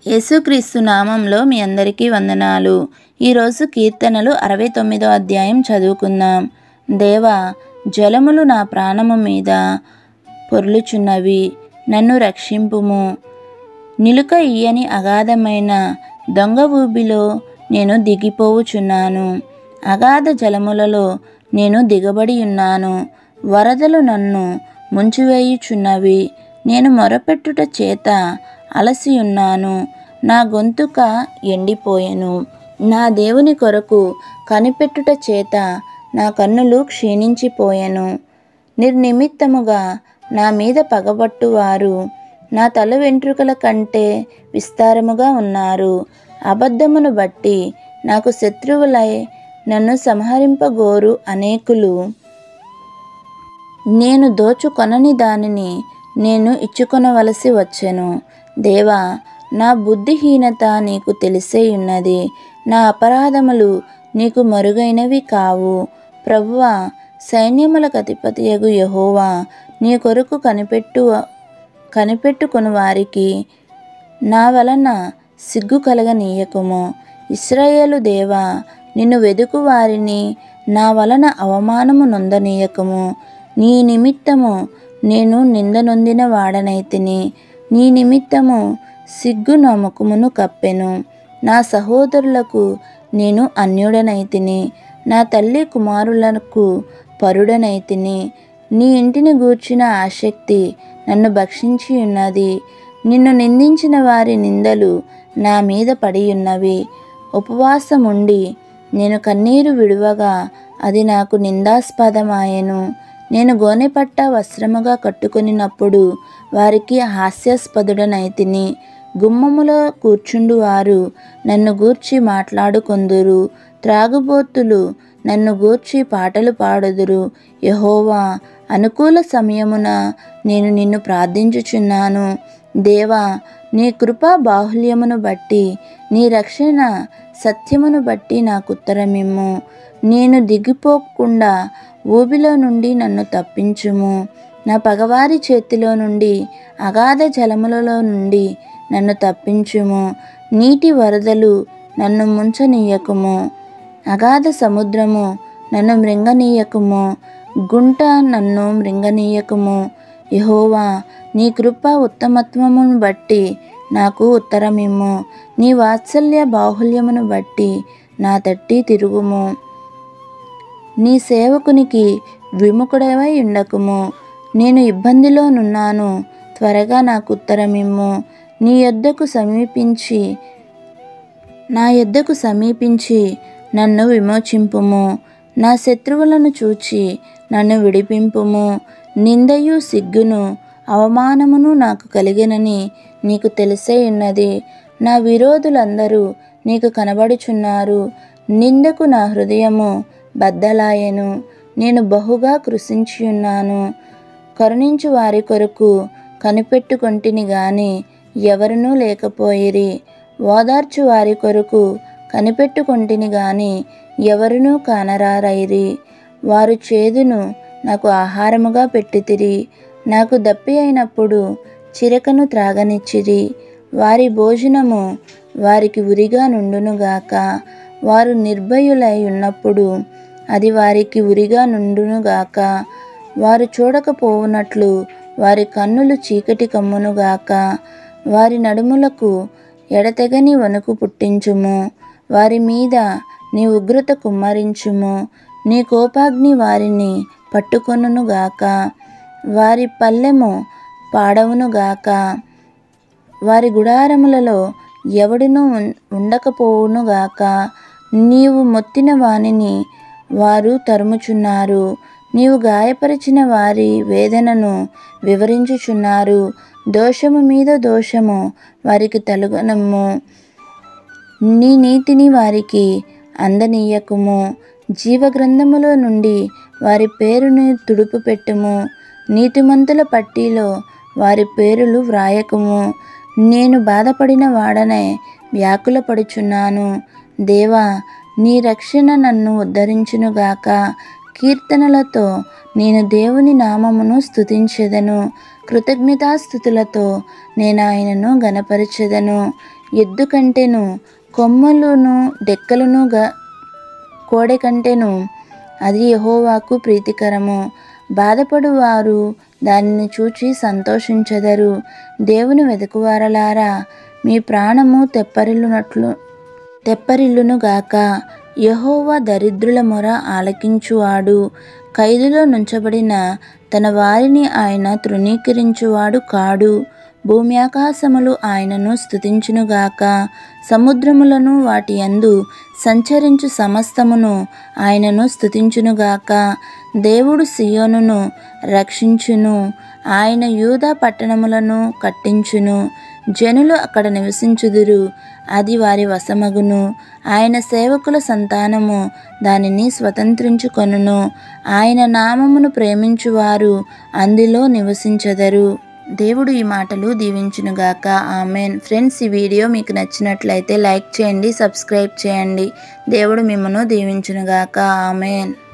యేసుక్రీస్తు నామంలో మీ అందరికీ వందనాలు ఈరోజు కీర్తనలు అరవై తొమ్మిదో అధ్యాయం చదువుకుందాం దేవా జలములు నా ప్రాణము మీద పొర్లుచున్నవి నన్ను రక్షింపుము నిలుక ఇయ్యని అగాధమైన దొంగ ఊబిలో నేను దిగిపోవుచున్నాను అగాధ జలములలో నేను దిగబడి ఉన్నాను వరదలు నన్ను ముంచివేయుచున్నవి నేను మొరపెట్టుట చేత అలసి ఉన్నాను నా గొంతుక ఎండిపోయెను నా దేవుని కొరకు కనిపెట్టుట చేత నా కన్నులు క్షీణించిపోయెను నిర్నిమిత్తముగా నా మీద పగబట్టువారు నా తల వెంట్రుకల కంటే విస్తారముగా ఉన్నారు అబద్ధమును బట్టి నాకు శత్రువులై నన్ను సంహరింపగోరు అనేకులు నేను దోచుకొనని దానిని నేను ఇచ్చుకొనవలసి వచ్చెను దేవా నా బుద్ధిహీనత నీకు తెలిసే ఉన్నది నా అపరాధములు నీకు మరుగైనవి కావు ప్రభువా సైన్యములకు అధిపతియగు యహోవా నీ కొరకు కనిపెట్టు కనిపెట్టుకుని వారికి నా వలన సిగ్గు కలగనీయకుము ఇస్రాయేలు దేవా నిన్ను వెదుకు వారిని నా వలన అవమానము నొందనీయకము నీ నిమిత్తము నేను నింద నొందిన వాడనైతిని నీ నిమిత్తము సిగ్గు నా ముఖమును కప్పెను నా సహోదరులకు నేను అన్యుడనైతిని నా తల్లి కుమారులకు పరుడనైతిని నీ ఇంటిని గూర్చిన ఆసక్తి నన్ను భక్షించి ఉన్నది నిన్ను నిందించిన వారి నిందలు నా మీద పడి ఉన్నవి ఉపవాసముండి నేను కన్నీరు విడువగా అది నాకు నిందాస్పదమాయెను నేను గోనెపట్ట వస్త్రముగా కట్టుకొనినప్పుడు వారికి హాస్యాస్పదుడనైతిని గుమ్మములో కూర్చుండు వారు నన్ను గూర్చి మాట్లాడుకొందురు త్రాగుబోతులు నన్ను గూర్చి పాటలు పాడుదురు యహోవా అనుకూల సమయమున నేను నిన్ను ప్రార్థించుచున్నాను దేవా నీ కృపా బాహుల్యమును బట్టి నీ రక్షణ సత్యమును బట్టి నాకు ఉత్తరమిమ్ము నేను దిగిపోకుండా ఊబిలో నుండి నన్ను తప్పించుము నా పగవారి చేతిలో నుండి అగాధ జలములలో నుండి నన్ను తప్పించుము నీటి వరదలు నన్ను ముంచనీయకుము అగాధ సముద్రము నన్ను మృంగనీయకుము గుంట నన్ను మృంగనీయకుము యహోవా నీ కృప ఉత్తమత్వమును బట్టి నాకు ఉత్తరమిమ్ము నీ వాత్సల్య బాహుల్యమును బట్టి నా తట్టి తిరుగుము నీ సేవకునికి విముఖుడవై ఉండకుము నేను ఇబ్బందిలో నున్నాను త్వరగా నాకు ఉత్తరమిమ్ము నీ యొద్దకు సమీపించి నా యొద్దకు సమీపించి నన్ను విమోచింపుము నా శత్రువులను చూచి నన్ను విడిపింపుము నిందయు సిగ్గును అవమానమును నాకు కలిగినని నీకు తెలిసే ఉన్నది నా విరోధులందరూ నీకు కనబడుచున్నారు నిందకు నా హృదయము బద్దలాయెను నేను బహుగా కృషించి ఉన్నాను కరుణించు వారి కొరకు కనిపెట్టుకొంటిని గాని ఎవరునూ లేకపోయిరి ఓదార్చు వారి కొరకు కనిపెట్టుకొంటిని గాని ఎవరునూ కానరారైరి వారు చేదును నాకు ఆహారముగా పెట్టితిరి నాకు దప్పి అయినప్పుడు చిరకను త్రాగనిచ్చిరి వారి భోజనము వారికి ఉరిగా నుండునుగాక వారు నిర్భయులై ఉన్నప్పుడు అది వారికి ఉరిగా నుండునుగాక వారు చూడకపోవునట్లు వారి కన్నులు చీకటి కమ్మునుగాక వారి నడుములకు ఎడతెగని వణుకు పుట్టించుము వారి మీద నీ ఉగ్రత కుమ్మరించుము నీ కోపాగ్ని వారిని పట్టుకొనుగాక వారి పల్లెము పాడవునుగాక వారి గుడారములలో ఎవడునూ ఉండకపోవునుగాక నీవు మొత్తిన వానిని వారు తరుముచున్నారు నీవు గాయపరిచిన వారి వేదనను వివరించుచున్నారు దోషము మీద దోషము వారికి తలుగనమ్ము నీ నీతిని వారికి అందనీయకుము జీవగ్రంథములో నుండి వారి పేరుని తుడుపు పెట్టుము నీతిమంతుల పట్టీలో వారి పేరులు వ్రాయకుము నేను బాధపడిన వాడనే వ్యాకులపడుచున్నాను దేవా నీ రక్షణ నన్ను ఉద్ధరించునుగాక కీర్తనలతో నేను దేవుని నామమును స్తుతించెదను కృతజ్ఞతాస్థుతులతో నేను ఆయనను గనపరచెదను ఎద్దు కంటేను కొమ్మలును డెక్కలను గ కోడె కంటేను అది యెహోవాకు ప్రీతికరము బాధపడు వారు దానిని చూచి సంతోషించెదరు దేవుని వెతుకువారలారా మీ ప్రాణము తెప్పరిల్లునట్లు తెప్పరిల్లును గాక యెహోవా దరిద్రుల మొర ఆలకించువాడు ఖైదులో నుంచబడిన తన వారిని ఆయన తృణీకరించువాడు కాడు భూమి ఆకాశములు ఆయనను స్తుతించునుగాక సముద్రములను వాటి యందు సంచరించు సమస్తమును ఆయనను స్తుతించునుగాక దేవుడు సియోనును రక్షించును ఆయన యూదా పట్టణములను కట్టించును జనులు అక్కడ నివసించుదురు అది వారి వశమగును ఆయన సేవకుల సంతానము దానిని స్వతంత్రించుకొనును ఆయన నామమును ప్రేమించువారు అందులో నివసించెదరు దేవుడు ఈ మాటలు దీవించునుగాక ఆమెన్ ఫ్రెండ్స్ ఈ వీడియో మీకు నచ్చినట్లయితే లైక్ చేయండి సబ్స్క్రైబ్ చేయండి దేవుడు మిమ్మను దీవించునుగాక ఆమెన్